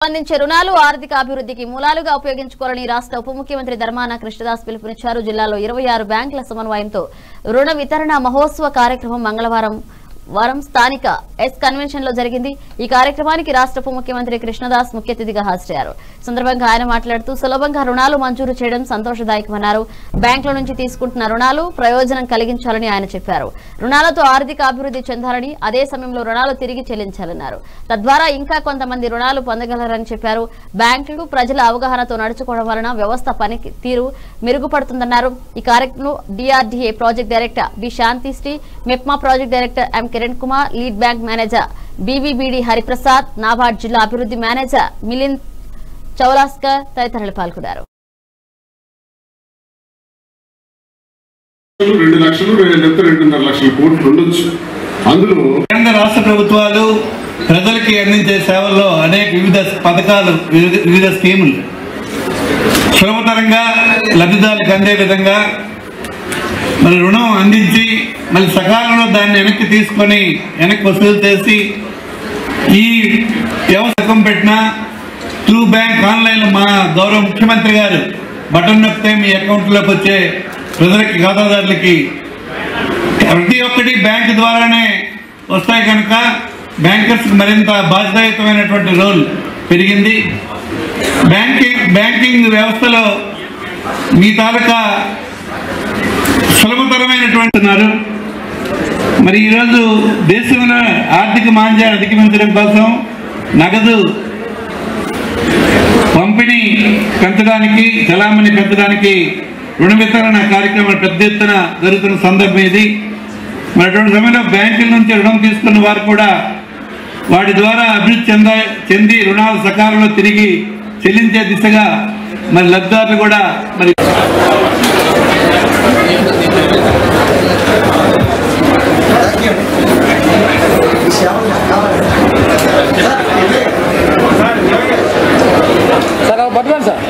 అందించే రుణాలు ఆర్థిక అభివృద్ధికి మూలాలుగా ఉపయోగించుకోవాలని రాష్ట్ర ఉప ముఖ్యమంత్రి ధర్మాన కృష్ణదాస్ పిలుపునిచ్చారు జిల్లాలో ఇరవై ఆరు బ్యాంకుల సమన్వయంతో రుణ వితరణ మహోత్సవ కార్యక్రమం మంగళవారం వారం స్థానిక ఎస్ కన్వెన్షన్ లో జరిగింది ఈ కార్యక్రమానికి రాష్ట్ర ఉప ముఖ్యమంత్రి కృష్ణదాస్ ముఖ్య అతిథిగా హాజరయ్యారు సందర్భంగా ఆయన మాట్లాడుతూ సులభంగా రుణాలు మంజూరు చేయడం సంతోషదాయకమన్నారు బ్యాంకుల నుంచి తీసుకుంటున్న రుణాలు ప్రయోజనం కలిగించాలని ఆయన చెప్పారు రుణాలతో ఆర్థిక అభివృద్ధి చెందాలని అదే సమయంలో రుణాలు తిరిగి చెల్లించాలన్నారు తద్వారా ఇంకా కొంతమంది రుణాలు పొందగలరని చెప్పారు బ్యాంకులు ప్రజల అవగాహనతో నడుచుకోవడం వలన వ్యవస్థ పని తీరు మెరుగుపడుతుందన్నారు ఈ కార్యక్రమంలో DRDA project director B Shanthisri MEPMA project director M Kiran Kumar lead bank manager BVBD Hariprasad NABARD జిల్లా అభివృద్ధి మేనేజర్ మిలింద్ చౌలాస్కర్ తదితరులు పాల్గొన్నారు రెండు లక్షలు లేకపోతే రెండున్నర లక్షల కోట్లు ఉండొచ్చు అందులో కేంద్ర రాష్ట్ర ప్రభుత్వాలు ప్రజలకి అందించే సేవల్లో అనేక వివిధ పథకాలు వివిధ- వివిధ స్కీములు సులభతరంగా లబ్ధిదారులకు అందే విధంగా మరి రుణం అందించి మళ్ళీ సకాలంలో దాన్ని వెనక్కి తీసుకొని వెనక్కి వసూలు చేసి ఈ వ్యవస్థకం పెట్టిన త్రూ బ్యాంక్ ఆన్లైన్ మా గౌరవ ముఖ్యమంత్రి గారు బటన్ నొక్కితే మీ అకౌంట్లోకి వచ్చే ప్రజలకి ఖాతాదారులకి ప్రతి ఒక్కటి బ్యాంక్ ద్వారానే వస్తాయి కనుక బ్యాంకర్స్ మరింత బాధ్యతాయుతమైనటువంటి రోల్ పెరిగింది బ్యాంకింగ్ బ్యాంకింగ్ వ్యవస్థలో మీ తాలూకా సులభతరమైనటువంటి ఉన్నారు మరి ఈరోజు దేశంలో ఆర్థిక మాంద్యాన్ని అధిగమించడం కోసం నగదు పంపిణీ పెంచడానికి చలామణి పెంచడానికి రుణ వితరణ కార్యక్రమాలు పెద్ద ఎత్తున జరుగుతున్న సందర్భం ఇది మరి అటువంటి సమయంలో బ్యాంకుల నుంచి రుణం తీసుకున్న వారు కూడా వాటి ద్వారా అభివృద్ధి చెంద చెంది రుణాలు సకాలంలో తిరిగి చెల్లించే దిశగా మరి లబ్ధిదారులు కూడా మరి సార్ పట్టుకోండి సార్